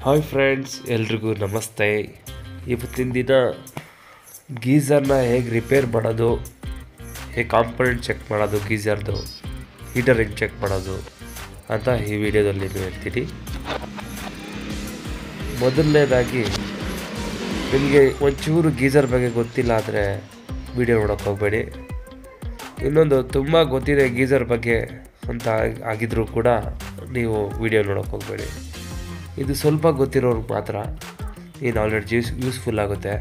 hi friends ಎಲ್ರಿಗೂ ನಮಸ್ತೆ ಇವತ್ತಿನ ದಿನ ಗೀಝರ್ನ ಹೇಗೆ ರಿಪೇರ್ ಮಾಡೋದು ಹೇಗೆ ಕಾಂಪೊನೆಂಟ್ ಚೆಕ್ ಮಾಡೋದು ಗೀಝರ್ದು ಹೀಟರ್ ಹೆಂಗೆ ಚೆಕ್ ಮಾಡೋದು ಅಂತ ಈ ವಿಡಿಯೋದಲ್ಲಿ ನೀವು ಹೇಳ್ತೀನಿ ಮೊದಲನೇದಾಗಿ ನಿಮಗೆ ಒಂಚೂರು ಗೀಝರ್ ಬಗ್ಗೆ ಗೊತ್ತಿಲ್ಲ ಆದರೆ ವಿಡಿಯೋ ನೋಡೋಕೆ ಹೋಗಬೇಡಿ ಇನ್ನೊಂದು ತುಂಬ ಗೊತ್ತಿದೆ ಗೀಝರ್ ಬಗ್ಗೆ ಅಂತ ಆಗ್- ಆಗಿದ್ರೂ ಕೂಡ ನೀವು ವಿಡಿಯೋ ನೋಡೋಕೆ ಹೋಗಬೇಡಿ ಇದು ಸ್ವಲ್ಪ ಗೊತ್ತಿರೋರ್ಗೆ ಮಾತ್ರ ಈ ನಾಲೆಡ್ಜ್ ಯೂಸ್ ಯೂಸ್ಫುಲ್ ಆಗುತ್ತೆ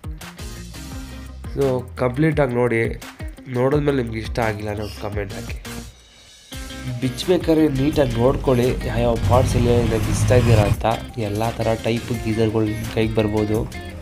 ಸೊ ಕಂಪ್ಲೀಟಾಗಿ ನೋಡಿ ನೋಡಿದ್ಮೇಲೆ ನಿಮ್ಗೆ ಇಷ್ಟ ಆಗಿಲ್ಲ ಅನ್ನೋ ಕಮೆಂಟ್ ಹಾಕಿ ಬಿಚ್ಚಬೇಕಾದ್ರೆ ನೀಟಾಗಿ ನೋಡ್ಕೊಳ್ಳಿ ಯಾವ್ಯಾವ ಪಾರ್ಟ್ಸ್ ಎಲ್ಲ ಬಿಚ್ತಾ ಇದ್ದೀರಾ ಅಂತ ಎಲ್ಲ ಥರ ಟೈಪ್ ಗೀಸರ್ಗಳು ನಿಮ್ಮ ಕೈಗೆ ಬರ್ಬೋದು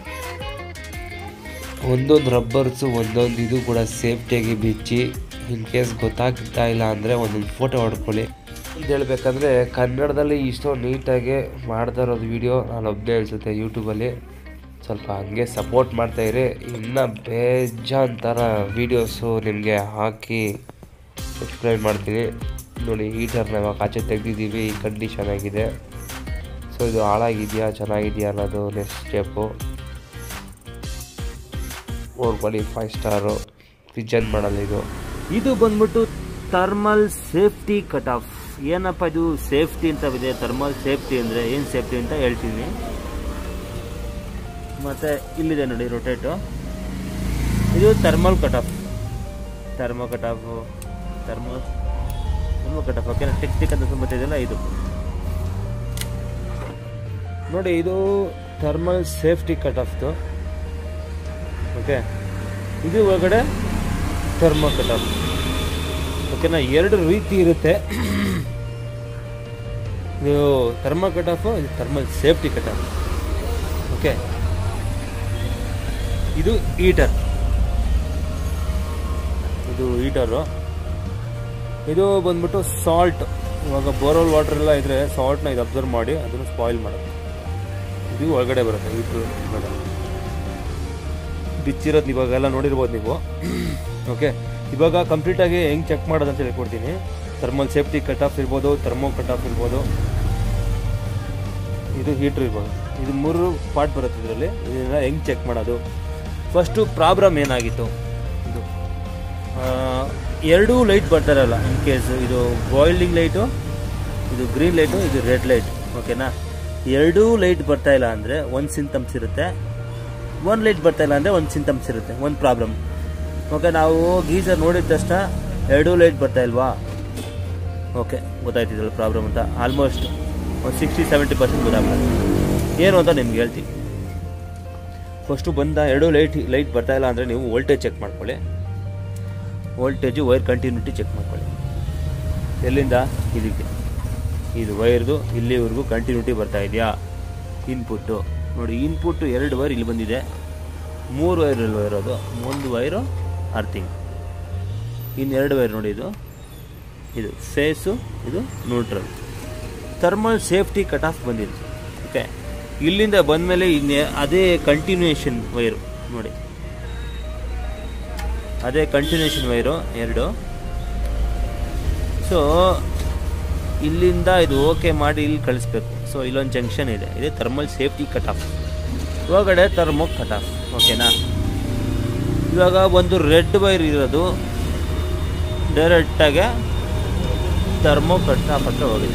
ಒಂದೊಂದು ರಬ್ಬರ್ಸು ಒಂದೊಂದು ಇದು ಕೂಡ ಸೇಫ್ಟಿಯಾಗಿ ಬಿಚ್ಚಿ ಇನ್ ಕೇಸ್ ಗೊತ್ತಾಗ್ತಾ ಇಲ್ಲ ಅಂದರೆ ಒಂದೊಂದು ಫೋಟೋ ಹೊಡ್ಕೊಳ್ಳಿ ಇದು ಹೇಳ್ಬೇಕಂದ್ರೆ ಕನ್ನಡದಲ್ಲಿ ಇಷ್ಟೊಂದು ನೀಟಾಗಿ ಮಾಡ್ತಾ ಇರೋದು ವಿಡಿಯೋ ನಾನು ಒಬ್ಬನೇ ಅನಿಸುತ್ತೆ ಯೂಟ್ಯೂಬಲ್ಲಿ ಸ್ವಲ್ಪ ಹಂಗೆ ಸಪೋರ್ಟ್ ಮಾಡ್ತಾಯಿರಿ ಇನ್ನೂ ಬೇಜಾನ್ ಥರ ವೀಡಿಯೋಸು ನಿಮಗೆ ಹಾಕಿ ಎಕ್ಸ್ಪ್ಲೈನ್ ಮಾಡ್ತೀನಿ ನೋಡಿ ಹೀಟರ್ನ ಇವಾಗ ಆಚೆ ತೆಗೆದಿದ್ದೀವಿ ಈ ಕಂಡೀಷನ್ ಆಗಿದೆ ಸೊ ಇದು ಹಾಳಾಗಿದೆಯಾ ಚೆನ್ನಾಗಿದೆಯಾ ಅನ್ನೋದು ನೆಕ್ಸ್ಟ್ ಸ್ಟೆಪ್ಪು ಓರ್ ಬಳಿ ಫೈವ್ ಸ್ಟಾರು ಪಿಜನ್ ಮಾಡಲ್ಲ ಇದು ಇದು ಬಂದ್ಬಿಟ್ಟು ಥರ್ಮಲ್ ಸೇಫ್ಟಿ ಕಟ್ ಆಫ್ ಏನಪ್ಪ ಇದು ಸೇಫ್ಟಿ ಅಂತ ಇದೆ ಥರ್ಮಲ್ ಸೇಫ್ಟಿ ಅಂದರೆ ಏನು ಸೇಫ್ಟಿ ಅಂತ ಹೇಳ್ತೀನಿ ಮತ್ತು ಇಲ್ಲಿದೆ ನೋಡಿ ರೊಟೇಟು ಇದು thermal cut off thermo cut off thermo thermo cut off ಓಕೆನಾ ಟೆಕ್ನಿಕ್ ಅಂತ ತುಂಬ ಇದೆಯಲ್ಲ ಇದು ನೋಡಿ ಇದು ಥರ್ಮಲ್ ಸೇಫ್ಟಿ ಕಟ್ ಆಫ್ದು ಓಕೆ ಇದು ಒಳಗಡೆ ಥರ್ಮೋ ಕಟ್ ಆಫ್ ಓಕೆನಾ ಎರಡು ರೀತಿ ಇರುತ್ತೆ ಇದು ಥರ್ಮೋ ಕಟ್ ಆಫ್ ಇದು thermal safety cut off okay ಇದು ಹೀಟರ್ ಇದು ಹೀಟರು ಇದು ಬಂದ್ಬಿಟ್ಟು ಸಾಲ್ಟ್ ಇವಾಗ ಬೋರ್ವೆಲ್ ವಾಟರ್ ಎಲ್ಲ ಇದ್ರೆ ಸಾಲ್ಟ್ನ ಇದು ಅಬ್ಸರ್ವ್ ಮಾಡಿ ಅದನ್ನು ಸ್ಪಾಯಿಲ್ ಮಾಡೋದು ಇದು ಒಳಗಡೆ ಬರುತ್ತೆ ಹೀಟ್ರ್ ಒಳಗಡೆ ಬಿಚ್ಚಿರೋದು ಇವಾಗೆಲ್ಲ ನೋಡಿರ್ಬೋದು ನೀವು ಓಕೆ ಇವಾಗ ಕಂಪ್ಲೀಟಾಗಿ ಹೆಂಗೆ ಚೆಕ್ ಮಾಡೋದು ಅಂತ ಹೇಳ್ಕೊಡ್ತೀನಿ ಥರ್ಮಲ್ ಸೇಫ್ಟಿ ಕಟ್ ಆಫ್ ಇರ್ಬೋದು ಥರ್ಮೋ ಕಟ್ ಆಫ್ ಇರ್ಬೋದು ಇದು ಹೀಟ್ರ್ ಇರ್ಬೋದು ಇದು ಮೂರು ಪಾರ್ಟ್ ಬರುತ್ತೆ ಇದರಲ್ಲಿ ಇದನ್ನ ಹೆಂಗೆ ಚೆಕ್ ಮಾಡೋದು ಫಸ್ಟು ಪ್ರಾಬ್ಲಮ್ ಏನಾಗಿತ್ತು ಇದು ಆ, ಎರಡೂ ಲೈಟ್ ಬರ್ತಾರಲ್ಲ ಇನ್ ಕೇಸ್ ಇದು ಬಾಯ್ಲಿಂಗ್ ಲೈಟು ಇದು ಗ್ರೀನ್ ಲೈಟು ಇದು ರೆಡ್ ಲೈಟ್ ಓಕೆನಾ ಎರಡೂ ಲೈಟ್ ಬರ್ತಾ ಇಲ್ಲ ಅಂದರೆ ಒಂದು ಸಿಂಟಮ್ಸ್ ಇರುತ್ತೆ ಒಂದು ಲೈಟ್ ಬರ್ತಾ ಇಲ್ಲ ಅಂದರೆ ಒಂದು ಸಿಂಟಮ್ಸ್ ಇರುತ್ತೆ ಒಂದು ಪ್ರಾಬ್ಲಮ್ ಓಕೆ ನಾವು ಗೀಸರ್ ನೋಡಿದ ತಕ್ಷಣ ಎರಡೂ ಲೈಟ್ ಬರ್ತಾ ಇಲ್ವಾ ಓಕೆ ಗೊತ್ತಾಯ್ತಿದ್ದಲ್ಲ ಪ್ರಾಬ್ಲಮ್ ಅಂತ ಆಲ್ಮೋಸ್ಟ್ ಒಂದು ಸಿಕ್ಸ್ಟಿ ಸೆವೆಂಟಿ ಪರ್ಸೆಂಟ್ ಗೊತ್ತಾಗ್ತದೆ ಏನು ಅಂತ ನಿಮ್ಗೆ ಹೇಳ್ತೀನಿ ಫಸ್ಟು ಬಂದ ಎರಡೂ ಲೈಟ್ ಲೈಟ್ ಬರ್ತಾ ಇಲ್ಲ ಅಂದರೆ ನೀವು ವೋಲ್ಟೇಜ್ ಚೆಕ್ ಮಾಡ್ಕೊಳ್ಳಿ ವೋಲ್ಟೇಜು ವೈರ್ ಕಂಟಿನ್ಯೂಟಿ ಚೆಕ್ ಮಾಡ್ಕೊಳ್ಳಿ ಎಲ್ಲಿಂದ ಇದಕ್ಕೆ ಇದು ವೈರ್ದು ಇಲ್ಲಿವರೆಗೂ ಕಂಟಿನ್ಯೂಟಿ ಬರ್ತಾ ಇದೆಯಾ ಇನ್ಪುಟ್ಟು ನೋಡಿ ಇನ್ಪುಟ್ಟು ಎರಡು ವೈರ್ ಇಲ್ಲಿ ಬಂದಿದೆ ಮೂರು ವೈರ್ ಇಲ್ಲಿ ಇರೋದು ಒಂದು ವೈರು ಅರ್ಥಿಂಗ್ ಇನ್ನು ಎರಡು ವೈರ್ ನೋಡಿ ಇದು ಇದು ಫೇಸು ಇದು neutral thermal safety cut off ಬಂದಿದೆ ಓಕೆ ಇಲ್ಲಿಂದ ಬಂದಮೇಲೆ ಇನ್ನೇ ಅದೇ ಕಂಟಿನ್ಯೂಯೇಷನ್ ವೈರು ನೋಡಿ ಅದೇ ಕಂಟಿನ್ಯೂಷನ್ ವೈರು ಎರಡು ಸೊ ಇಲ್ಲಿಂದ ಇದು ಓಕೆ ಮಾಡಿ ಇಲ್ಲಿ ಕಳಿಸ್ಬೇಕು ಸೊ ಇಲ್ಲೊಂದು ಜಂಕ್ಷನ್ ಇದೆ ಇದೆ ಥರ್ಮಲ್ ಸೇಫ್ಟಿ ಕಟ್ ಆಫ್ ಒಳಗಡೆ ಥರ್ಮೋ ಕಟ್ ಆಫ್ ಓಕೆನಾ ಇವಾಗ ಒಂದು ರೆಡ್ ವೈರ್ ಇರೋದು ಡೈರೆಕ್ಟಾಗಿ ಥರ್ಮೋ ಕಟ್ ಆಫ್ ಹತ್ರ ಹೋಗಿದೆ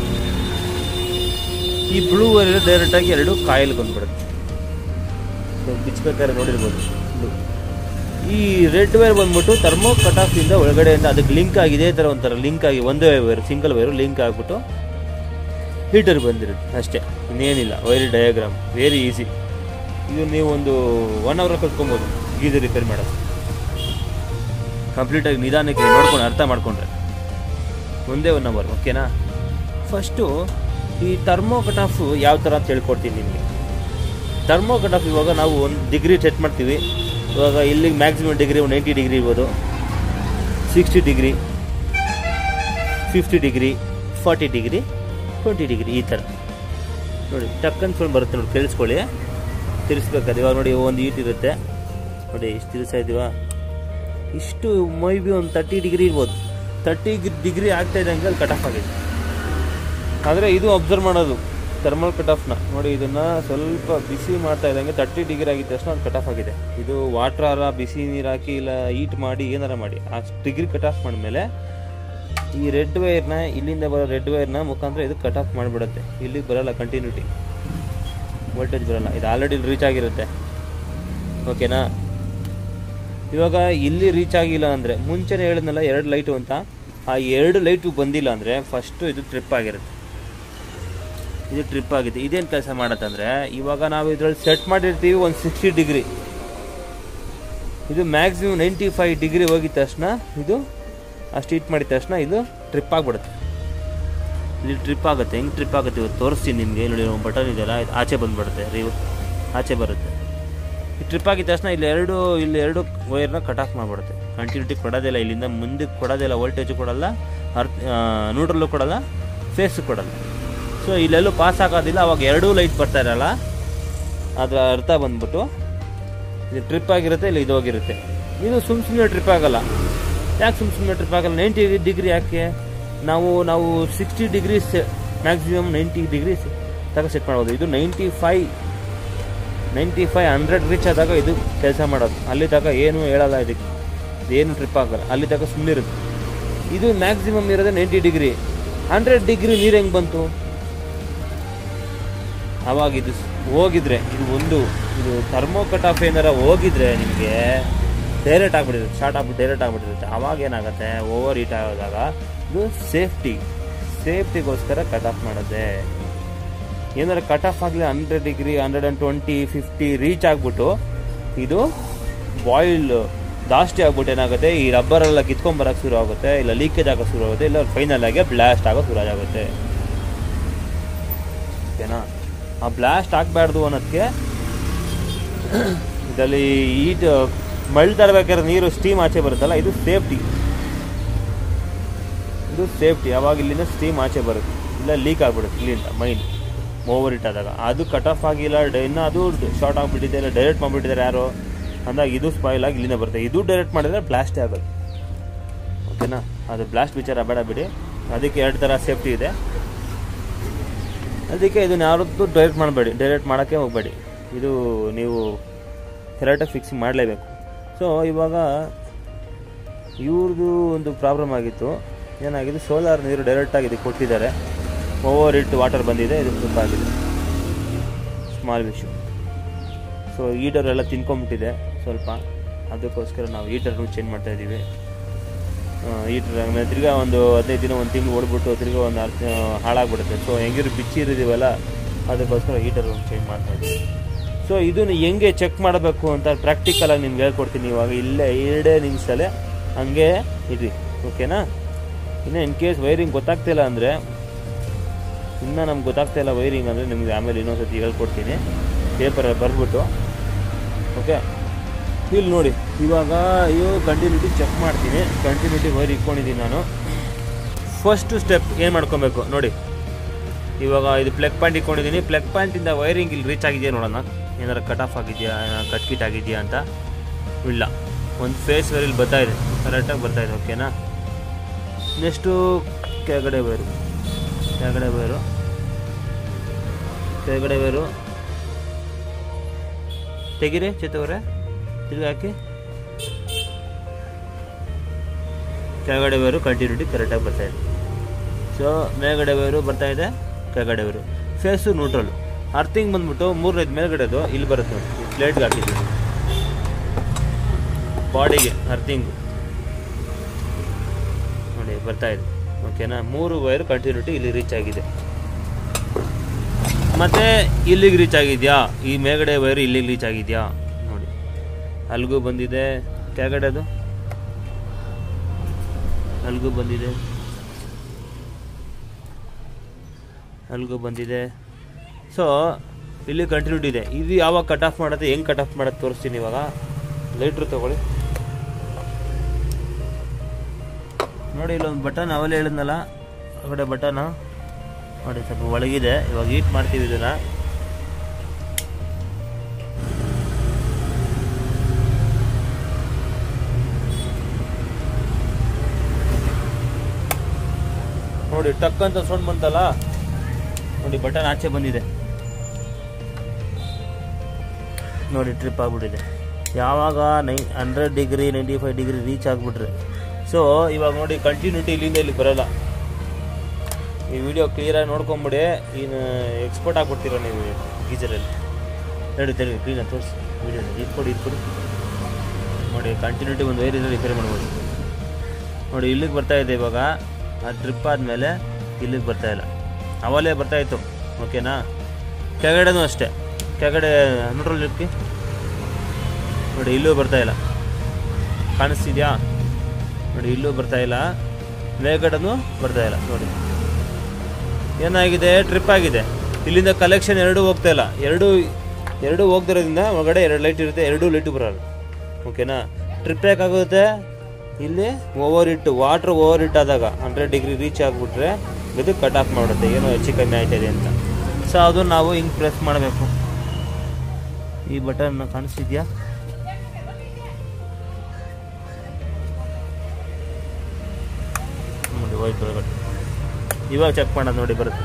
ಈ ಬ್ಲೂ ವೈರ್ ಡೈರೆಕ್ಟಾಗಿ ಎರಡು ಕಾಯಿಲ್ ಬಂದ್ಬಿಡುತ್ತೆ ಸೊ ಬಿಚ್ಬೇಕಾದ್ರೆ ನೋಡಿರ್ಬೋದು ಇದು ಈ ರೆಡ್ ವೈರ್ ಬಂದ್ಬಿಟ್ಟು ಥರ್ಮೋ ಕಟ್ ಆಫ್ ಇಂದ ಒಳಗಡೆಯಿಂದ ಅದಕ್ಕೆ ಲಿಂಕ್ ಆಗಿದೆ ಈ ಥರ ಒಂಥರ ಲಿಂಕ್ ಆಗಿ ಒಂದೇ ವೈರ್ ಸಿಂಗಲ್ ವೈರು ಲಿಂಕ್ ಆಗಿಬಿಟ್ಟು ಹೀಟರ್ ಬಂದಿರುತ್ತೆ ಅಷ್ಟೇ ಇನ್ನೇನಿಲ್ಲ ವೈರ್ ಡಯಾಗ್ರಾಮ್ ವೆರಿ ಈಸಿ ಇದು ನೀವು ಒಂದು ಒನ್ ಅವರ್ ಕಲ್ತ್ಕೊಬೋದು ಗೀಸರ್ ರಿಪೇರ್ ಮಾಡೋದು ಕಂಪ್ಲೀಟಾಗಿ ನಿಧಾನಕ್ಕೆ ನೋಡ್ಕೊಂಡು ಅರ್ಥ ಮಾಡ್ಕೊಂಡ್ರೆ ಒಂದೇ ಒನ್ ಅವರ್ ಓಕೆನಾ ಫಸ್ಟು ಈ ಥರ್ಮೋ ಕಟ್ ಆಫ್ ಯಾವ ಥರ ಅಂತ ಹೇಳ್ಕೊಡ್ತೀನಿ ನಿಮಗೆ ಥರ್ಮೋ ಕಟ್ ಆಫ್ ಇವಾಗ ನಾವು ಒಂದು ಡಿಗ್ರಿ ಸೆಟ್ ಮಾಡ್ತೀವಿ ಇವಾಗ ಇಲ್ಲಿಗೆ ಮ್ಯಾಕ್ಸಿಮಮ್ ಡಿಗ್ರಿ ಒಂದು ನೈಂಟಿ ಡಿಗ್ರಿ ಇರ್ಬೋದು sixty degree fifty degree forty degree twenty degree ಈ ಥರ ನೋಡಿ ಟಕ್ ಅನ್ಕೊಂಡು ಬರುತ್ತೆ ನೋಡಿ ಕೇಳಿಸ್ಕೊಳ್ಳಿ ತಿರ್ಸ್ಬೇಕಾದ್ರೆ ಇವಾಗ ನೋಡಿ ಒಂದು ಈಟ್ ಇರುತ್ತೆ ನೋಡಿ ಇಷ್ಟು ತಿರ್ಸ್ತಾ ಇದೀವ ಇಷ್ಟು ಮೈ ಬಿ ಒಂದು ತರ್ಟಿ ಡಿಗ್ರಿ ಇರ್ಬೋದು ತರ್ಟಿ ಡಿಗ್ರಿ ಆಗ್ತಾ ಇದ್ದಂಗೆ ಅಲ್ಲಿ ಕಟ್ ಆಫ್ ಆಗಿದೆ ಆದರೆ ಇದು ಅಬ್ಸರ್ವ್ ಮಾಡೋದು ಥರ್ಮಲ್ ಕಟ್ ಆಫ್ನ ನೋಡಿ ಇದನ್ನ ಸ್ವಲ್ಪ ಬಿಸಿ ಮಾಡ್ತಾ ಇದ್ದಂಗೆ ತರ್ಟಿ ಡಿಗ್ರಿ ಆಗಿದ್ದ ತಕ್ಷಣ ಅದು ಕಟ್ ಆಫ್ ಆಗಿದೆ ಇದು ವಾಟ್ರಾರ ಬಿಸಿ ನೀರು ಹಾಕಿ ಇಲ್ಲ ಹೀಟ್ ಮಾಡಿ ಏನಾರ ಮಾಡಿ ಆ ಡಿಗ್ರಿ ಕಟ್ ಆಫ್ ಮಾಡಿದ್ಮೇಲೆ ಈ ರೆಡ್ ವೈರ್ನ ಇಲ್ಲಿಂದ ಬರೋ ರೆಡ್ ವೈರ್ನ ಮುಖಾಂತರ ಇದು ಕಟ್ ಆಫ್ ಮಾಡಿಬಿಡುತ್ತೆ ಇಲ್ಲಿ ಬರಲ್ಲ ಕಂಟಿನ್ಯೂಟಿ ವೋಲ್ಟೇಜ್ ಬರಲ್ಲ ಇದು ಆಲ್ರೆಡಿ ರೀಚ್ ಆಗಿರುತ್ತೆ ಓಕೆನಾ ಇವಾಗ ಇಲ್ಲಿ ರೀಚ್ ಆಗಿಲ್ಲ ಅಂದರೆ ಮುಂಚೆನೇ ಹೇಳಿದ್ನಲ್ಲ ಎರಡು ಲೈಟು ಅಂತ ಆ ಎರಡು ಲೈಟು ಬಂದಿಲ್ಲ ಅಂದರೆ ಫಸ್ಟು ಇದು ಟ್ರಿಪ್ ಆಗಿರುತ್ತೆ ಇದು ಟ್ರಿಪ್ ಆಗಿದೆ ಇದೇನು ಕೆಲಸ ಮಾಡತ್ತಂದ್ರೆ ಇವಾಗ ನಾವು ಇದರಲ್ಲಿ ಸೆಟ್ ಮಾಡಿರ್ತೀವಿ ಒಂದು ಸಿಕ್ಸ್ಟಿ ಡಿಗ್ರಿ ಇದು ಮ್ಯಾಕ್ಸಿಮಮ್ ನೈಂಟಿ ಫೈವ್ ಡಿಗ್ರಿ ಹೋಗಿದ ತಕ್ಷಣ ಇದು ಅಷ್ಟು ಹೀಟ್ ಮಾಡಿದ ತಕ್ಷಣ ಇದು ಟ್ರಿಪ್ ಆಗಿಬಿಡುತ್ತೆ ಇಲ್ಲಿ ಟ್ರಿಪ್ ಆಗುತ್ತೆ ಹೆಂಗೆ ಟ್ರಿಪ್ ಆಗುತ್ತೆ ಇವತ್ತು ತೋರಿಸ್ತೀನಿ ನಿಮಗೆ ನೋಡಿ ಬಟನ್ ಇದೆಯಲ್ಲ ಇದು ಆಚೆ ಬಂದುಬಿಡುತ್ತೆ ರೀವ್ ಆಚೆ ಬರುತ್ತೆ ಈ ಟ್ರಿಪ್ ಆಗಿದ ತಕ್ಷಣ ಇಲ್ಲಿ ಎರಡು ಇಲ್ಲಿ ಎರಡು ವೈರ್ನ ಕಟ್ ಆಫ್ ಮಾಡಿಬಿಡುತ್ತೆ ಕಂಟಿನ್ಯೂಟಿ ಕೊಡೋದಿಲ್ಲ ಇಲ್ಲಿಂದ ಮುಂದಕ್ಕೆ ಕೊಡೋದಿಲ್ಲ ವೋಲ್ಟೇಜು ಕೊಡಲ್ಲ ಅರ್ತ್ ನ್ಯೂಟ್ರಲ್ಲು ಕೊಡಲ್ಲ ಫೇಸು ಕೊಡಲ್ಲ ಸೊ ಇಲ್ಲೆಲ್ಲೂ ಪಾಸ್ ಆಗೋದಿಲ್ಲ ಅವಾಗ ಎರಡೂ ಲೈಟ್ ಬರ್ತಾ ಇರಲ್ಲ ಅದರ ಅರ್ಥ ಬಂದ್ಬಿಟ್ಟು ಇದು ಟ್ರಿಪ್ ಆಗಿರುತ್ತೆ ಇಲ್ಲ ಇದು ಹೋಗಿರುತ್ತೆ ಇದು ಸುಮ್ಮ ಸುಮ್ಮನೆ ಟ್ರಿಪ್ ಆಗಲ್ಲ ಯಾಕೆ ಸುಮ್ಮ ಸುಮ್ಮನೆ ಟ್ರಿಪ್ ಆಗಲ್ಲ ನೈಂಟಿ ಡಿಗ್ರಿ ಯಾಕೆ ನಾವು ನಾವು sixty degree maximum ninety degree ತಗ ಸೆಟ್ ಮಾಡ್ಬೋದು ಇದು ನೈಂಟಿ ಫೈ ನೈಂಟಿ ಫೈವ್ ಹಂಡ್ರೆಡ್ ರೀಚ್ ಆದಾಗ ಇದು ಕೆಲಸ ಮಾಡೋದು ಅಲ್ಲಿ ತನಕ ಏನು ಹೇಳಲ್ಲ ಇದಕ್ಕೆ ಏನು ಟ್ರಿಪ್ ಆಗಲ್ಲ ಅಲ್ಲಿ ತನಕ ಸುಮ್ಮನೆ ಇರುತ್ತೆ ಇದು ಮ್ಯಾಕ್ಸಿಮಮ್ ಇರೋದೇ ನೈಂಟಿ ಡಿಗ್ರಿ ಹಂಡ್ರೆಡ್ ಡಿಗ್ರಿ ನೀರು ಹೆಂಗೆ ಬಂತು ಅವಾಗ ಇದು ಸ್- ಹೋಗಿದ್ರೆ ಇದು ಒಂದು ಇದು ಥರ್ಮೋ ಕಟ್ ಆಫ್ ಏನಾರ ಹೋಗಿದ್ರೆ ನಿಮಗೆ ಡೈರೆಕ್ಟ್ ಆಗ್ಬಿಟ್ಟಿರುತ್ತೆ ಶಾರ್ಟ್ ಆಗ್ಬಿಟ್ಟು ಡೈರೆಕ್ಟ್ ಆಗ್ಬಿಟ್ಟಿರುತ್ತೆ ಅವಾಗ ಏನಾಗುತ್ತೆ ಓವರ್ ಹೀಟ್ ಆಗೋದಾಗ ಇದು ಸೇಫ್ಟಿ ಸೇಫ್ಟಿಗೋಸ್ಕರ ಕಟ್ ಆಫ್ ಮಾಡುತ್ತೆ ಏನಾರ ಕಟ್ ಆಫ್ ಆಗಲಿ hundred degree hundred and twenty fifty reach ಆಗಿಬಿಟ್ಟು ಇದು ಬಾಯ್ಲ್ ಜಾಸ್ತಿ ಆಗ್ಬಿಟ್ಟು ಏನಾಗುತ್ತೆ ಈ ರಬ್ಬರೆಲ್ಲ ಕಿತ್ಕೊಂಬರಕ್ಕೆ ಶುರು ಆಗುತ್ತೆ ಇಲ್ಲ ಲೀಕೇಜ್ ಆಗೋ ಶುರು ಆಗುತ್ತೆ ಇಲ್ಲ ಫೈನಲ್ ಆಗಿ ಬ್ಲಾಸ್ಟ್ ಆಗೋ ಶುರು ಆಗುತ್ತೆ ಓಕೆನಾ ಆ ಬ್ಲಾಸ್ಟ್ ಆಗಬಾರ್ದು ಅನ್ನೋದಕ್ಕೆ ಇದರಲ್ಲಿ ಈಟ್ ಮಳ್ತಾ ಇರ್ಬೇಕಾದ್ರೆ ನೀರು ಸ್ಟೀಮ್ ಆಚೆ ಬರುತ್ತಲ್ಲ ಇದು ಸೇಫ್ಟಿ ಇದು ಸೇಫ್ಟಿ ಯಾವಾಗ ಇಲ್ಲಿಂದ ಸ್ಟೀಮ್ ಆಚೆ ಬರುತ್ತೆ ಇಲ್ಲ ಲೀಕ್ ಆಗ್ಬಿಡುತ್ತೆ ಇಲ್ಲಿಂದ ಮೈನ್ ಓವರ್ ಇಟ್ ಆದಾಗ ಅದು ಕಟ್ ಆಫ್ ಆಗಿಲ್ಲ ಡ- ಇನ್ನು ಅದು ಶಾರ್ಟ್ ಆಗಿಬಿಟ್ಟಿದೆ ಇಲ್ಲ ಡೈರೆಕ್ಟ್ ಮಾಡಿಬಿಟ್ಟಿದ್ದಾರೆ ಯಾರು ಅಂದಾಗ ಇದು ಸ್ಪಾಯ್ಲ್ ಆಗಿ ಇಲ್ಲಿಂದ ಬರುತ್ತೆ ಇದು ಡೈರೆಕ್ಟ್ ಮಾಡಿದ್ರೆ ಬ್ಲಾಸ್ಟೇ ಆಗೋದು ಓಕೆನಾ ಅದು ಬ್ಲಾಸ್ಟ್ ವಿಚಾರ ಬೇಡ ಬಿಡಿ ಅದಕ್ಕೆ ಎರಡು ಥರ ಸೇಫ್ಟಿ ಇದೆ ಅದಕ್ಕೆ ಇದನ್ನ ಯಾರದ್ದು ಡೈರೆಕ್ಟ್ ಮಾಡಬೇಡಿ ಡೈರೆಕ್ಟ್ ಮಾಡೋಕ್ಕೆ ಹೋಗಬೇಡಿ ಇದು ನೀವು ಕರೆಕ್ಟಾಗಿ ಫಿಕ್ಸ್ ಮಾಡಲೇಬೇಕು ಸೊ ಇವಾಗ ಇವ್ರದ್ದು ಒಂದು ಪ್ರಾಬ್ಲಮ್ ಆಗಿತ್ತು ಏನಾಗಿದೆ ಸೋಲಾರ್ ನೀರು ಡೈರೆಕ್ಟಾಗಿ ಇದಕ್ಕೆ ಕೊಟ್ಟಿದ್ದಾರೆ ಓವರ್ ಇಟ್ ವಾಟರ್ ಬಂದಿದೆ ಇದು ತುಂಬ ಆಗಿದೆ ಸ್ಮಾಲ್ ವಿಶ್ಯೂ ಸೊ ಹೀಟರ್ ಎಲ್ಲ ತಿನ್ಕೊಂಬಿಟ್ಟಿದೆ ಸ್ವಲ್ಪ ಅದಕ್ಕೋಸ್ಕರ ನಾವು ಹೀಟರ್ನು ಚೇಂಜ್ ಮಾಡ್ತಾ ಇದ್ದೀವಿ ಹೀಟರ್ ಆಮೇಲೆ ತಿರ್ಗಾ ಒಂದು ಹದಿನೈದು ದಿನ ಒಂದು ತಿಂಗಳು ಓಡ್ಬಿಟ್ಟು ತಿರ್ಗಾ ಒಂದು ಅರ್ಧ ಹಾಳಾಗ್ಬಿಡುತ್ತೆ ಸೊ ಹೆಂಗಿರು ಬಿಚ್ಚಿ ಇರಿದೀವಲ್ಲ ಅದಕ್ಕೋಸ್ಕರ ಹೀಟರ್ ಚೇಂಜ್ ಮಾಡ್ತಾ ಇದ್ದೀವಿ ಸೊ ಇದನ್ನು ಹೆಂಗೆ ಚೆಕ್ ಮಾಡಬೇಕು ಅಂತ ಪ್ರಾಕ್ಟಿಕಲಾಗಿ ನಿಮ್ಗೆ ಹೇಳ್ಕೊಡ್ತೀನಿ ಇವಾಗ ಇಲ್ಲೇ ಎರಡೇ ನಿಮಿಷದಲ್ಲೇ ಹಂಗೆ ಇರಿ ಓಕೆನಾ ಇನ್ನು ಇನ್ ಕೇಸ್ ವೈರಿಂಗ್ ಗೊತ್ತಾಗ್ತಿಲ್ಲ ಅಂದರೆ ಇನ್ನೂ ನಮ್ಗೆ ಗೊತ್ತಾಗ್ತಾ ಇಲ್ಲ ವೈರಿಂಗ್ ಅಂದರೆ ನಿಮ್ಗೆ ಆಮೇಲೆ ಇನ್ನೊಂದ್ಸತಿ ಹೇಳ್ಕೊಡ್ತೀನಿ ಪೇಪರಲ್ಲಿ ಬರೆದ್ಬಿಟ್ಟು ಓಕೆ ಇಲ್ಲಿ ನೋಡಿ ಇವಾಗ ಇವು ಕಂಟಿನ್ಯೂಟಿ ಚೆಕ್ ಮಾಡ್ತೀನಿ ಕಂಟಿನ್ಯೂಟಿ ವೈರ್ ಇಟ್ಕೊಂಡಿದ್ದೀನಿ ನಾನು ಫಸ್ಟ್ ಸ್ಟೆಪ್ ಏನು ಮಾಡ್ಕೊಬೇಕು ನೋಡಿ ಇವಾಗ ಇದು ಪ್ಲಗ್ ಪಾಯಿಂಟ್ ಇಟ್ಕೊಂಡಿದ್ದೀನಿ ಪ್ಲಗ್ ಪಾಯಿಂಟಿಂದ ವೈರಿಂಗ್ ಇಲ್ಲಿ ರೀಚ್ ಆಗಿದೆಯಾ ನೋಡೋಣ ಏನಾರು ಕಟ್ ಆಫ್ ಆಗಿದೆಯಾ ಕಟ್ ಕಿಟ್ ಆಗಿದೆಯಾ ಅಂತ ಇಲ್ಲ ಒಂದು ಫೇಸ್ ವೈರ್ ಇಲ್ಲಿ ಬರ್ತಾ ಇದೆ ಕರೆಕ್ಟಾಗಿ ಬರ್ತಾ ಇದೆ ಓಕೆನಾ ನೆಕ್ಸ್ಟು ಕೆಳಗಡೆ ವೈರು ಕೆಳಗಡೆ ವೈರು ಕೆಳಗಡೆ ವೈರು ತೆಗೀರಿ ಚಿತ್ತವರೇ ತಿರ್ಗಿ ಹಾಕಿ ಕೆಳಗಡೆ ವೈರು ಕಂಟಿನ್ಯೂಟಿ ಕರೆಕ್ಟಾಗಿ ಬರ್ತಾ ಇದೆ ಸೊ ಮೇಲ್ಗಡೆ ವೈರು ಬರ್ತಾ ಇದೆ ಕೆಳಗಡೆ ವೈರು ಫೇಸು ನ್ಯೂಟ್ರಲ್ ಅರ್ಥಿಂಗ್ ಬಂದ್ಬಿಟ್ಟು ಮೂರನೇದು ಮೇಲ್ಗಡೆದು ಇಲ್ಲಿ ಬರುತ್ತೆ ನೋಡಿ ಈ ಪ್ಲೇಟ್ಗೆ ಹಾಕಿದ್ದೀವಿ ಬಾಡಿಗೆ ಅರ್ಥಿಂಗು ನೋಡಿ ಬರ್ತಾ ಇದೆ ಓಕೆನಾ ಮೂರು ವೈರು ಕಂಟಿನ್ಯೂಟಿ ಇಲ್ಲಿ ರೀಚ್ ಆಗಿದೆ ಮತ್ತೆ ಇಲ್ಲಿಗೆ ರೀಚ್ ಆಗಿದೆಯಾ ಈ ಮೇಲ್ಗಡೆ ವೈರು ಇಲ್ಲಿಗೆ ರೀಚ್ ಆಗಿದೆಯಾ ನೋಡಿ ಅಲ್ಲಿಗೂ ಬಂದಿದೆ ಕೆಳಗಡೆದು ಅಲ್ಲಿಗೂ ಬಂದಿದೆ ಅಲ್ಲಿಗೂ ಬಂದಿದೆ ಸೊ ಇಲ್ಲಿ ಕಂಟಿನ್ಯೂಟಿ ಇದೆ ಇದು ಯಾವಾಗ ಕಟ್ ಆಫ್ ಮಾಡುತ್ತೆ ಹೆಂಗೆ ಕಟ್ ಆಫ್ ಮಾಡೋದು ತೋರಿಸ್ತೀನಿ ಇವಾಗ ಲೈಟ್ರು ತಗೊಳ್ಳಿ ನೋಡಿ ಇಲ್ಲೊಂದು ಬಟನ್ ಅವಲೇ ಹೇಳಿದ್ನಲ್ಲ ಹೊರಗಡೆ ಬಟನ್ ನೋಡಿ ಸ್ವಲ್ಪ ಒಳಗಿದೆ ಇವಾಗ ಹೀಟ್ ಮಾಡ್ತೀವಿ ಇದನ್ನ ನೋಡಿ ಟಕ್ ಅಂತ ಸೌಂಡ್ ಬಂತಲ್ಲ ನೋಡಿ ಬಟನ್ ಆಚೆ ಬಂದಿದೆ ನೋಡಿ ಟ್ರಿಪ್ ಆಗ್ಬಿಟ್ಟಿದೆ ಯಾವಾಗ ನೈ hundred degree ninety five degree reach ಆಗಿಬಿಟ್ರೆ ಸೊ ಇವಾಗ ನೋಡಿ ಕಂಟಿನ್ಯೂಟಿ ಇಲ್ಲಿಂದ ಇಲ್ಲಿಗೆ ಬರೋಲ್ಲ ಈ ವಿಡಿಯೋ ಕ್ಲಿಯರಾಗಿ ನೋಡ್ಕೊಂಬಿಡಿ ಇನ್ನು ಎಕ್ಸ್ಪೋರ್ಟ್ ಆಗ್ಬಿಡ್ತೀರ ನೀವು ಗೀಜರಲ್ಲಿ ಹೇಳಿ ತೆಳಿ ಕ್ಲೀನಾಗಿ ತೋರಿಸಿ ವಿಡಿಯೋನ ಇದು ಕೊಡಿ ಇದು ಕೊಡಿ ನೋಡಿ ಕಂಟಿನ್ಯೂಟಿ ಒಂದು ವೈರ್ ಇದ್ರೆ ರಿಪೇರಿ ಮಾಡ್ಬೋದು ನೋಡಿ ಇಲ್ಲಿಗೆ ಬರ್ತಾ ಇದೆ ಇವಾಗ ಆ ಟ್ರಿಪ್ ಆದಮೇಲೆ ಇಲ್ಲಿಗೆ ಬರ್ತಾ ಇಲ್ಲ ಅವಲೇ ಬರ್ತಾ ಇತ್ತು ಓಕೆನಾ ಕೆಳಗಡೆನೂ ಅಷ್ಟೇ ಕೆಳಗಡೆ ನ್ಯೂಟ್ರಲ್ ಇರ್ತಿ ನೋಡಿ ಇಲ್ಲೂ ಬರ್ತಾ ಇಲ್ಲ ಕಾಣಿಸ್ತಿದ್ಯಾ ನೋಡಿ ಇಲ್ಲೂ ಬರ್ತಾ ಇಲ್ಲ ಮೇಲ್ಗಡೆನೂ ಬರ್ತಾ ಇಲ್ಲ ನೋಡಿ ಏನಾಗಿದೆ ಟ್ರಿಪ್ ಆಗಿದೆ ಇಲ್ಲಿಂದ ಕಲೆಕ್ಷನ್ ಎರಡೂ ಹೋಗ್ತಾ ಇಲ್ಲ ಎರಡು ಎರಡೂ ಹೋಗ್ದಿರೋದ್ರಿಂದ ಒಳಗಡೆ ಎರಡು ಲೈಟ್ ಇರುತ್ತೆ ಎರಡೂ ಲೈಟು ಬರೋಲ್ಲ ಓಕೆನಾ ಟ್ರಿಪ್ ಯಾಕಾಗುತ್ತೆ ಇಲ್ಲಿ ಓವರ್ ಇಟ್ಟು ವಾಟ್ರ್ ಓವರ್ ಇಟ್ ಆದಾಗ ಹಂಡ್ರೆಡ್ ಡಿಗ್ರಿ ರೀಚ್ ಆಗಿಬಿಟ್ರೆ ಇದು ಕಟ್ ಆಫ್ ಮಾಡುತ್ತೆ ಏನೋ ಹೆಚ್ಚು ಕಮ್ಮಿ ಆಯ್ತದೆ ಅಂತ ಸೊ ಅದು ನಾವು ಹಿಂಗೆ ಪ್ರೆಸ್ ಮಾಡಬೇಕು ಈ ಬಟನ್ ಕಾಣಿಸ್ತಿದ್ಯಾ ನೋಡಿ ವೈಟ್ ಒಳಗಡೆ ಇವಾಗ ಚೆಕ್ ಮಾಡೋದು ನೋಡಿ ಬರುತ್ತೆ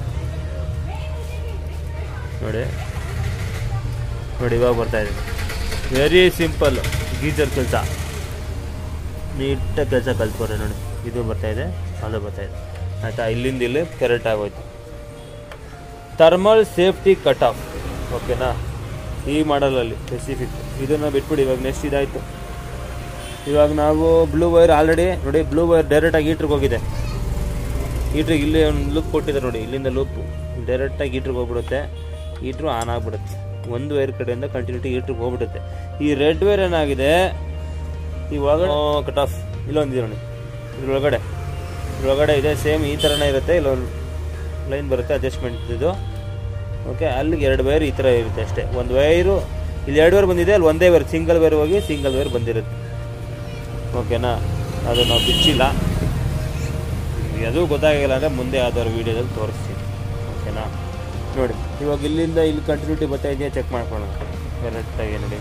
ನೋಡಿ ನೋಡಿ ಇವಾಗ ಬರ್ತಾ ಇದೆ ವೆರಿ ಸಿಂಪಲ್ ಗೀಜರ್ ಕೆಲಸ ನೀಟಾಗಿ ಕೆಲಸ ಕಲ್ತ್ಕೊರೆ ನೋಡಿ ಇದು ಬರ್ತಾ ಇದೆ ಅದು ಬರ್ತಾ ಇದೆ ಆಯಿತಾ ಇಲ್ಲಿಂದ ಇಲ್ಲಿ ಕೆರೆಟ್ ಆಗೋಯ್ತು ಥರ್ಮಲ್ ಸೇಫ್ಟಿ ಕಟ್ ಆಫ್ ಓಕೆನಾ ಈ ಮಾಡಲಲ್ಲಿ ಸ್ಪೆಸಿಫಿಕ್ ಇದನ್ನು ಬಿಟ್ಬಿಡಿ ಇವಾಗ ನೆಕ್ಸ್ಟ್ ಇದಾಯಿತು ಇವಾಗ ನಾವು ಬ್ಲೂ ವೈರ್ ಆಲ್ರೆಡಿ ನೋಡಿ ಬ್ಲೂ ವೈರ್ ಡೈರೆಕ್ಟಾಗಿ ಹೀಟ್ರಿಗೆ ಹೋಗಿದೆ ಹೀಟ್ರಿಗೆ ಇಲ್ಲಿ ಒಂದು ಲೂಪ್ ಕೊಟ್ಟಿದ್ದಾರೆ ನೋಡಿ ಇಲ್ಲಿಂದ ಲೂಪು ಡೈರೆಕ್ಟಾಗಿ ಹೀಟ್ರಿಗೆ ಹೋಗ್ಬಿಡುತ್ತೆ ಹೀಟ್ರು ಆನ್ ಆಗಿಬಿಡುತ್ತೆ ಒಂದು ವೈರ್ ಕಡೆಯಿಂದ ಕಂಟಿನ್ಯೂಟಿ ಹೀಟ್ರಿಗೆ ಹೋಗ್ಬಿಡುತ್ತೆ ಈ ರೆಡ್ ವೈರ್ ಏನಾಗಿದೆ ಈ ಒಳಗಡೆ ಕಟ್ ಆಫ್ ಇಲ್ಲೊಂದಿದೆ ನೋಡಿ ಇದ್ರೊಳಗಡೆ ಇದ್ರೊಳಗಡೆ ಇದೆ ಸೇಮ್ ಈ ಥರನೇ ಇರುತ್ತೆ ಇಲ್ಲೊಂದು ಲೈನ್ ಬರುತ್ತೆ ಅಡ್ಜಸ್ಟ್ಮೆಂಟ್ ಇದು ಓಕೆ ಅಲ್ಲಿಗೆ ಎರಡು ವೈರ್ ಈ ಥರ ಇರುತ್ತೆ ಅಷ್ಟೇ ಒಂದು ವೈರು ಇಲ್ಲಿ ಎರಡು ವೈರ್ ಬಂದಿದೆ ಅಲ್ಲಿ ಒಂದೇ ವೈರ್ ಸಿಂಗಲ್ ವೈರ್ ಹೋಗಿ ಸಿಂಗಲ್ ವೈರ್ ಬಂದಿರುತ್ತೆ ಓಕೆನಾ ಅದು ನಾವು ಬಿಚ್ಚಿಲ್ಲ ಅದು ಗೊತ್ತಾಗಿಲ್ಲ ಅಂದರೆ ಮುಂದೆ ಯಾವ್ದಾದ್ರು ವೀಡಿಯೋದಲ್ಲಿ ತೋರಿಸ್ತೀನಿ ಓಕೆನಾ ನೋಡಿ ಇವಾಗ ಇಲ್ಲಿಂದ ಇಲ್ಲಿ ಕಂಟಿನ್ಯೂಟಿ ಬರ್ತಾ ಇದೆಯಾ ಚೆಕ್ ಮಾಡ್ಕೊಳ್ಳೋಣ ಕರೆಕ್ಟಾಗಿ ನೋಡಿ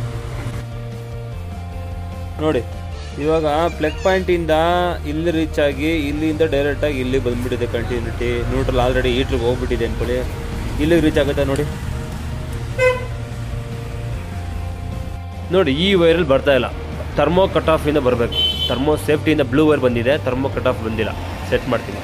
ನೋಡಿ ಇವಾಗ ಪ್ಲಗ್ ಪಾಯಿಂಟಿಂದ ಇಲ್ಲಿ ರೀಚ್ ಆಗಿ ಇಲ್ಲಿಂದ ಡೈರೆಕ್ಟಾಗಿ ಇಲ್ಲಿ ಬಂದ್ಬಿಟ್ಟಿದೆ ಕಂಟಿನ್ಯೂಟಿ ನ್ಯೂಟ್ರಲ್ ಆಲ್ರೆಡಿ ಹೀಟ್ರಿಗೆ ಹೋಗ್ಬಿಟ್ಟಿದೆ ಅಂದ್ಕೊಳ್ಳಿ ಇಲ್ಲಿಗೆ ರೀಚ್ ಆಗುತ್ತಾ ನೋಡಿ ನೋಡಿ ಈ ವೈರಲ್ಲಿ ಬರ್ತಾ ಇಲ್ಲ ಥರ್ಮೋ ಕಟ್ ಆಫಿಂದ ಬರಬೇಕು ಥರ್ಮೋ ಸೇಫ್ಟಿಯಿಂದ ಬ್ಲೂ ವೈರ್ ಬಂದಿದೆ ಥರ್ಮೋ ಕಟ್ ಆಫ್ ಬಂದಿಲ್ಲ ಸೆಟ್ ಮಾಡ್ತೀನಿ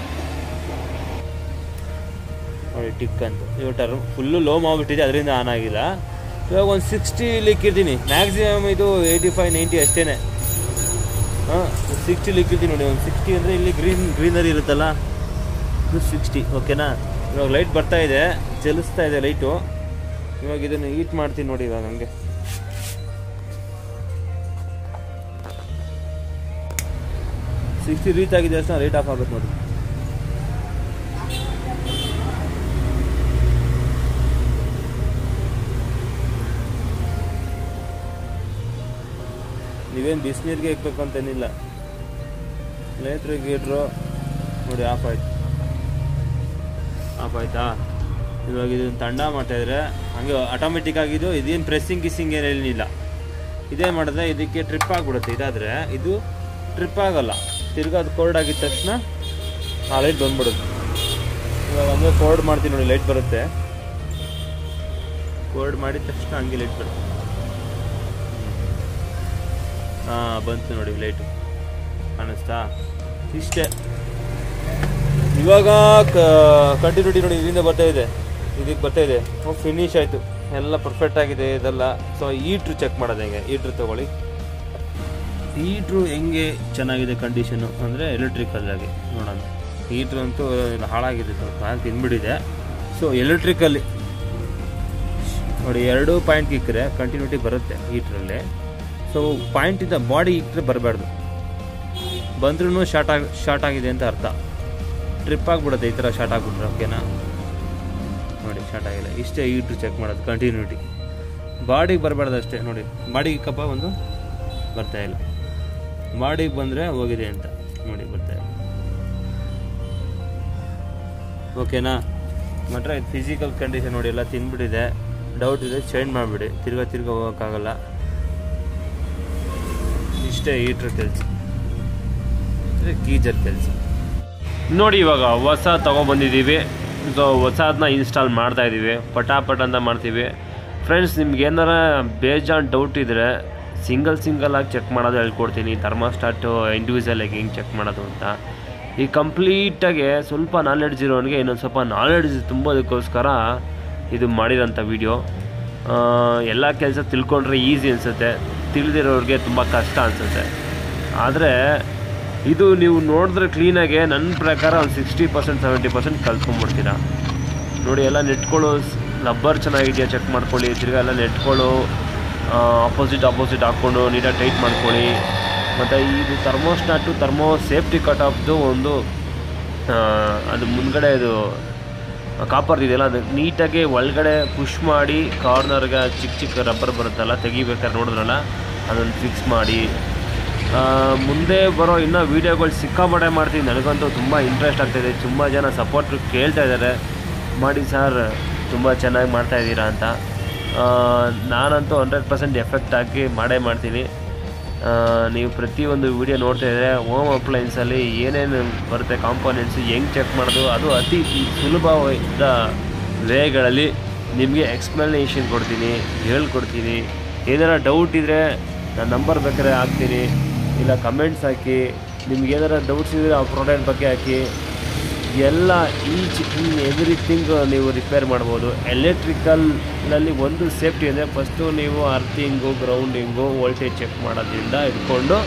ನೋಡಿ ಟಿಕ್ ಅಂತ ಇವಾಗ ಟರ್ಮ್ ಫುಲ್ಲು ಲೋ ಮಾಡಿಬಿಟ್ಟಿದೆ ಅದರಿಂದ ಆನ್ ಆಗಿಲ್ಲ ಇವಾಗ ಒಂದು ಸಿಕ್ಸ್ಟಿ ಇಕ್ಕಿರ್ತೀನಿ ಮ್ಯಾಕ್ಸಿಮಮ್ ಇದು ಏಯ್ಟಿ ಫೈವ್ ನೈಂಟಿ ಅಷ್ಟೇ ಹಾಂ ಸಿಕ್ಸ್ಟಿ ಇಕ್ಕಿರ್ತೀನಿ ನೋಡಿ ಒಂದು ಸಿಕ್ಸ್ಟಿ ಅಂದರೆ ಇಲ್ಲಿ ಗ್ರೀನ್ ಗ್ರೀನರಿ ಇರುತ್ತಲ್ಲ ಇದು ಸಿಕ್ಸ್ಟಿ ಓಕೆನಾ ಇವಾಗ ಲೈಟ್ ಬರ್ತಾ ಇದೆ ಚಲಿಸ್ತಾ ಇದೆ ಲೈಟು ಇವಾಗ ಇದನ್ನು ಹೀಟ್ ಮಾಡ್ತೀನಿ ನೋಡಿ ಇವಾಗ ಹಂಗೆ ಸಿಕ್ಸ್ಟಿ ರೀಚ್ ಆಗಿದೆ ಅಷ್ಟೇ ಲೈಟ್ ಆಫ್ ಆಗುತ್ತೆ ನೋಡಿ ನೀವೇನು ಬಿಸಿನೀರಿಗೆ ಇಕ್ಬೇಕು ಅಂತೇನಿಲ್ಲ ಲೇಟ್ರಿಗೆ ಗೀಟ್ರು ನೋಡಿ ಆಫ್ ಆಯ್ತು ಆಫ್ ಆಯ್ತಾ ಇವಾಗ ಇದನ್ನು ತಂಡ ಮಾಡ್ತಾಯಿದ್ರೆ ಹಂಗೆ ಆಟೋಮೆಟಿಕ್ ಆಗಿದ್ದು ಇದೇನು ಪ್ರೆಸ್ಸಿಂಗ್ ಗಿಸ್ಸಿಂಗ್ ಏನೇನಿಲ್ಲ ಇದೇ ಮಾಡಿದ್ರೆ ಇದಕ್ಕೆ ಟ್ರಿಪ್ ಆಗಿಬಿಡುತ್ತೆ ಇದಾದರೆ ಇದು ಟ್ರಿಪ್ ಆಗಲ್ಲ ತಿರ್ಗಾ ಅದು ಕೋಲ್ಡ್ ಆಗಿದ ತಕ್ಷಣ ಆ ಲೈಟ್ ಬಂದ್ಬಿಡುತ್ತೆ ಇವಾಗ ಹಂಗೆ ಕೋಲ್ಡ್ ಮಾಡ್ತೀನಿ ನೋಡಿ ಲೈಟ್ ಬರುತ್ತೆ ಕೋಲ್ಡ್ ಮಾಡಿದ ತಕ್ಷಣ ಹಂಗೆ ಲೈಟ್ ಬರುತ್ತೆ ಹಾಂ ಬಂತು ನೋಡಿ ಲೈಟು ಕಾಣಿಸ್ತಾ ಇಷ್ಟೇ ಇವಾಗ ಕಂಟಿನ್ಯೂಟಿ ನೋಡಿ ಇದರಿಂದ ಬರ್ತಾ ಇದೆ ಇದಕ್ಕೆ ಬರ್ತಾ ಇದೆ ಫಿನಿಶ್ ಆಯಿತು ಎಲ್ಲ ಪರ್ಫೆಕ್ಟ್ ಆಗಿದೆ ಇದೆಲ್ಲ ಸೊ ಈಟ್ರು ಚೆಕ್ ಮಾಡೋದು ಹೆಂಗೆ ಈಟ್ರು ತೊಗೊಳ್ಳಿ ಹೀಟ್ರು ಹೆಂಗೆ ಚೆನ್ನಾಗಿದೆ ಕಂಡೀಷನು ಅಂದರೆ ಎಲೆಕ್ಟ್ರಿಕಲ್ಲಾಗಿ ನೋಡೋಣ ಹೀಟ್ರ್ ಅಂತೂ ಇದು ಹಾಳಾಗಿದೆ ಸ್ವಲ್ಪ ತಿಂದ್ಬಿಟ್ಟಿದೆ ಸೊ ಎಲೆಕ್ಟ್ರಿಕಲ್ಲಿ ನೋಡಿ ಎರಡು ಪಾಯಿಂಟ್ ಇಕ್ಕರೆ ಕಂಟಿನ್ಯೂಟಿ ಬರುತ್ತೆ ಹೀಟ್ರಲ್ಲಿ ಸೊ ಪಾಯಿಂಟಿಂದ ಬಾಡಿ ಇಕ್ಕರೆ ಬರಬಾರ್ದು ಬಂದ್ರೂ ಶಾರ್ಟ್ ಆಗಿ ಶಾರ್ಟ್ ಆಗಿದೆ ಅಂತ ಅರ್ಥ ಟ್ರಿಪ್ ಆಗಿಬಿಡುತ್ತೆ ಈ ಥರ ಶಾರ್ಟ್ ಆಗಿಬಿಟ್ರೆ ಓಕೆನಾ ನೋಡಿ ಶಾರ್ಟ್ ಆಗಿಲ್ಲ ಇಷ್ಟೇ ಹೀಟ್ರು ಚೆಕ್ ಮಾಡೋದು ಕಂಟಿನ್ಯೂಟಿ ಬಾಡಿಗೆ ಬರಬಾರ್ದು ಅಷ್ಟೇ ನೋಡಿ ಬಾಡಿಗೆ ಕಪ್ಪ ಒಂದು ಬರ್ತಾ ಇಲ್ಲ ಬಾಡಿಗೆ ಬಂದರೆ ಹೋಗಿದೆ ಅಂತ ನೋಡಿ ಬರ್ತಾ ಇಲ್ಲ ಓಕೆನಾ ಮಾತ್ರ ಫಿಸಿಕಲ್ ಕಂಡೀಷನ್ ನೋಡಿ ಎಲ್ಲ ತಿಂದ್ಬಿಟ್ಟಿದೆ ಡೌಟ್ ಇದೆ ಚೇಂಜ್ ಮಾಡಿಬಿಡಿ ತಿರ್ಗಾ ತಿರ್ಗಾ ಹೋಗೋಕ್ಕಾಗಲ್ಲ ಇಷ್ಟೇ ಹೀಟ್ರ್ ಕೆಲಸ ಗೀಜರ್ ಕೆಲಸ ನೋಡಿ ಇವಾಗ ಹೊಸ ತಗೊಬಂದಿದ್ದೀವಿ ಸೊ ಹೊಸದನ್ನ ಇನ್ಸ್ಟಾಲ್ ಮಾಡ್ತಾ ಇದ್ದೀವಿ ಪಟಾಪಟ್ ಅಂತ ಮಾಡ್ತೀವಿ ಫ್ರೆಂಡ್ಸ್ ನಿಮ್ಗೆ ಏನಾರ ಬೇಜಾನ್ ಡೌಟ್ ಇದ್ದರೆ ಸಿಂಗಲ್ ಸಿಂಗಲ್ ಆಗಿ ಚೆಕ್ ಮಾಡೋದು ಹೇಳ್ಕೊಡ್ತೀನಿ ಥರ್ಮಾಸ್ಟಾಟು ಇಂಡಿವಿಜುವಲ್ ಆಗಿ ಹೆಂಗೆ ಚೆಕ್ ಮಾಡೋದು ಅಂತ ಈ ಕಂಪ್ಲೀಟಾಗಿ ಸ್ವಲ್ಪ ನಾಲೆಡ್ಜ್ ಇರೋನಿಗೆ ಇನ್ನೊಂದು ಸ್ವಲ್ಪ ನಾಲೆಡ್ಜ್ ತುಂಬೋದಕ್ಕೋಸ್ಕರ ಇದು ಮಾಡಿರೋಂಥ ವಿಡಿಯೋ ಎಲ್ಲ ಕೆಲಸ ತಿಳ್ಕೊಂಡ್ರೆ ಈಸಿ ಅನಿಸುತ್ತೆ ತಿಳಿದಿರೋರಿಗೆ ತುಂಬ ಕಷ್ಟ ಅನಿಸುತ್ತೆ ಆದರೆ ಇದು ನೀವು ನೋಡಿದ್ರೆ ಕ್ಲೀನಾಗೆ ನನ್ನ ಪ್ರಕಾರ ಒಂದು ಸಿಕ್ಸ್ಟಿ ಪರ್ಸೆಂಟ್ ಸೆವೆಂಟಿ ಪರ್ಸೆಂಟ್ ಕಲ್ತ್ಕೊಂಡ್ಬಿಡ್ತೀರಾ ನೋಡಿ ಎಲ್ಲ ನೆಟ್ಗಳು ರಬ್ಬರ್ ಚೆನ್ನಾಗಿದೆಯಾ ಚೆಕ್ ಮಾಡ್ಕೊಳ್ಳಿ ತಿರ್ಗಾ ಎಲ್ಲ ನೆಟ್ಗಳು ಅಪೋಸಿಟ್ ಅಪೋಸಿಟ್ ಹಾಕ್ಕೊಂಡು ನೀಟಾಗಿ ಟೈಟ್ ಮಾಡ್ಕೊಳ್ಳಿ ಮತ್ತು ಇದು ಥರ್ಮೋಸ್ಟಾಟು ಥರ್ಮೋ ಸೇಫ್ಟಿ ಕಟ್ ಆಫ್ದು ಒಂದು ಆ, ಅದು ಮುಂದ್ಗಡೆ ಇದು ಕಾಪರ್ ಇದೆಯಲ್ಲ ಅದು ನೀಟಾಗಿ ಒಳಗಡೆ ಪುಷ್ ಮಾಡಿ ಕಾರ್ನರ್ಗೆ ಚಿಕ್ಕ ಚಿಕ್ಕ ರಬ್ಬರ್ ಬರುತ್ತಲ್ಲ ತೆಗಿಬೇಕಾದ್ರೆ ನೋಡಿದ್ರಲ್ಲ ಅದನ್ನು ಫಿಕ್ಸ್ ಮಾಡಿ ಆ, ಮುಂದೆ ಬರೋ ಇನ್ನೂ ವೀಡಿಯೋಗಳು ಸಿಕ್ಕಾಪಟ್ಟೆ ಮಾಡ್ತೀನಿ ನನಗಂತೂ ತುಂಬ ಇಂಟ್ರೆಸ್ಟ್ ಆಗ್ತಾಯಿದೆ ತುಂಬ ಜನ ಸಪೋರ್ಟ್ ಕೇಳ್ತಾ ಇದ್ದಾರೆ ಮಾಡಿ ಸರ್ ತುಂಬ ಚೆನ್ನಾಗಿ ಮಾಡ್ತಾ ಇದ್ದೀರಾ ಅಂತ ಆ, ನಾನಂತೂ ಹಂಡ್ರೆಡ್ ಪರ್ಸೆಂಟ್ ಎಫೆಕ್ಟ್ ಹಾಕಿ ಮಾಡೇ ಮಾಡ್ತೀನಿ ಆ, ನೀವು ಪ್ರತಿಯೊಂದು ವಿಡಿಯೋ ನೋಡ್ತಾ ಇದ್ದರೆ ಹೋಮ್ ಅಪ್ಲೈನ್ಸಲ್ಲಿ ಏನೇನು ಬರುತ್ತೆ ಕಾಂಪೋನೆಂಟ್ಸ್ ಹೆಂಗೆ ಚೆಕ್ ಮಾಡೋದು ಅದು ಅತಿ ಸುಲಭವಾದ ವೇಗಳಲ್ಲಿ ನಿಮಗೆ ಎಕ್ಸ್ಪ್ಲನೇಷನ್ ಕೊಡ್ತೀನಿ ಹೇಳ್ಕೊಡ್ತೀನಿ ಏನಾರ ಡೌಟ್ ಇದ್ದರೆ ನಾನು ನಂಬರ್ ಬೇಕಾದ್ರೆ ಹಾಕ್ತೀನಿ ಇಲ್ಲ ಕಮೆಂಟ್ಸ್ ಹಾಕಿ ನಿಮ್ಗೆ ಏನಾರ ಡೌಟ್ಸ್ ಇದ್ದರೆ ಆ ಪ್ರಾಡಕ್ಟ್ ಬಗ್ಗೆ ಹಾಕಿ ಎಲ್ಲ ಈಚ್ ಇನ್ ಎವ್ರಿಥಿಂಗ್ ನೀವು ರಿಪೇರ್ ಮಾಡ್ಬೋದು ಎಲೆಕ್ಟ್ರಿಕಲ್ನಲ್ಲಿ ಒಂದು ಸೇಫ್ಟಿ ಅಂದರೆ ಫಸ್ಟು ನೀವು ಅರ್ಥಿಂಗು ಗ್ರೌಂಡಿಂಗು ವೋಲ್ಟೇಜ್ ಚೆಕ್ ಮಾಡೋದ್ರಿಂದ ಇಟ್ಕೊಂಡು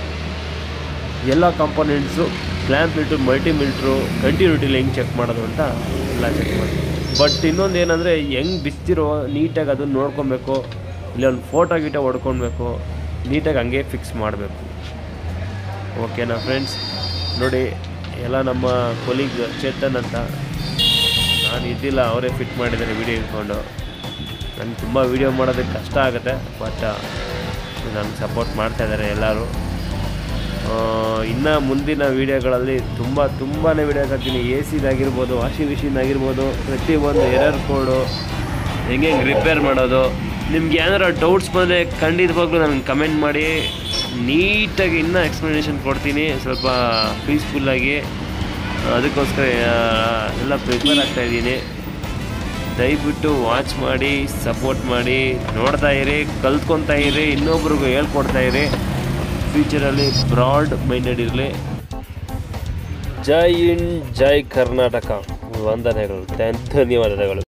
ಎಲ್ಲ components clamp meter multimeter ಕಂಟಿನ್ಯೂಟಿಲಿ ಹೆಂಗೆ ಚೆಕ್ ಮಾಡೋದು ಅಂತ ಎಲ್ಲ ಚೆಕ್ ಮಾಡಿ ಬಟ್ ಇನ್ನೊಂದು ಏನಂದರೆ ಹೆಂಗೆ ಬಿಸ್ತಿರೋ ನೀಟಾಗಿ ಅದನ್ನು ನೋಡ್ಕೊಬೇಕು ಇಲ್ಲ ಒಂದು ಫೋಟೋ ಗೀಟೋ ಹೊಡ್ಕೊಳ್ಬೇಕು ನೀಟಾಗಿ ಹಂಗೆ ಫಿಕ್ಸ್ ಮಾಡಬೇಕು ಓಕೆನಾ ಫ್ರೆಂಡ್ಸ್ ನೋಡಿ ಎಲ್ಲ ನಮ್ಮ ಕೊಲೀಗ್ ಚೇತನ್ ಅಂತ ನಾನು ಇದ್ದಿಲ್ಲ ಅವರೇ ಫಿಟ್ ಮಾಡಿದ್ದಾರೆ ವಿಡಿಯೋ ಇಟ್ಕೊಂಡು ನನಗೆ ತುಂಬ ವೀಡಿಯೋ ಮಾಡೋದಕ್ಕೆ ಕಷ್ಟ ಆಗುತ್ತೆ ಬಟ್ ನನಗೆ ಸಪೋರ್ಟ್ ಮಾಡ್ತಾ ಇದ್ದಾರೆ ಎಲ್ಲರೂ ಇನ್ನು ಮುಂದಿನ ವೀಡಿಯೋಗಳಲ್ಲಿ ತುಂಬ ತುಂಬಾ ವೀಡಿಯೋಸ್ ಹಾಕ್ತೀನಿ ಎ ಸಿದಾಗಿರ್ಬೋದು ವಾಷಿಂಗ್ ಮಿಷಿನ್ ಆಗಿರ್ಬೋದು ಪ್ರತಿಯೊಂದು ಎರರ್ ಕೋಡು ಹೆಂಗೆ ಹೆಂಗೆ ರಿಪೇರ್ ಮಾಡೋದು ನಿಮ್ಗೆ ಏನಾರ ಡೌಟ್ಸ್ ಬಂದರೆ ಖಂಡಿತವಾಗ್ಲೂ ನನಗೆ ಕಮೆಂಟ್ ಮಾಡಿ ನೀಟಾಗಿ ಇನ್ನೂ ಎಕ್ಸ್ಪ್ಲನೇಷನ್ ಕೊಡ್ತೀನಿ ಸ್ವಲ್ಪ ಪೀಸ್ಫುಲ್ಲಾಗಿ ಅದಕ್ಕೋಸ್ಕರ ಆ, ಎಲ್ಲ ಪ್ರಿಪೇರ್ ಆಗ್ತಾ ಇದ್ದೀನಿ ದಯವಿಟ್ಟು ವಾಚ್ ಮಾಡಿ ಸಪೋರ್ಟ್ ಮಾಡಿ ನೋಡ್ತಾ ಇರಿ ಕಲ್ತ್ಕೊತಾ ಇರಿ ಇನ್ನೊಬ್ರಿಗೂ ಹೇಳ್ಕೊಡ್ತಾ ಇರಿ ಫ್ಯೂಚರಲ್ಲಿ ಬ್ರಾಡ್ ಮೈಂಡೆಡ್ ಇರಲಿ ಜೈ ಇನ್ ಜೈ ಕರ್ನಾಟಕ ವಂದನೆಗಳು ಧನ್ಯವಾದಗಳು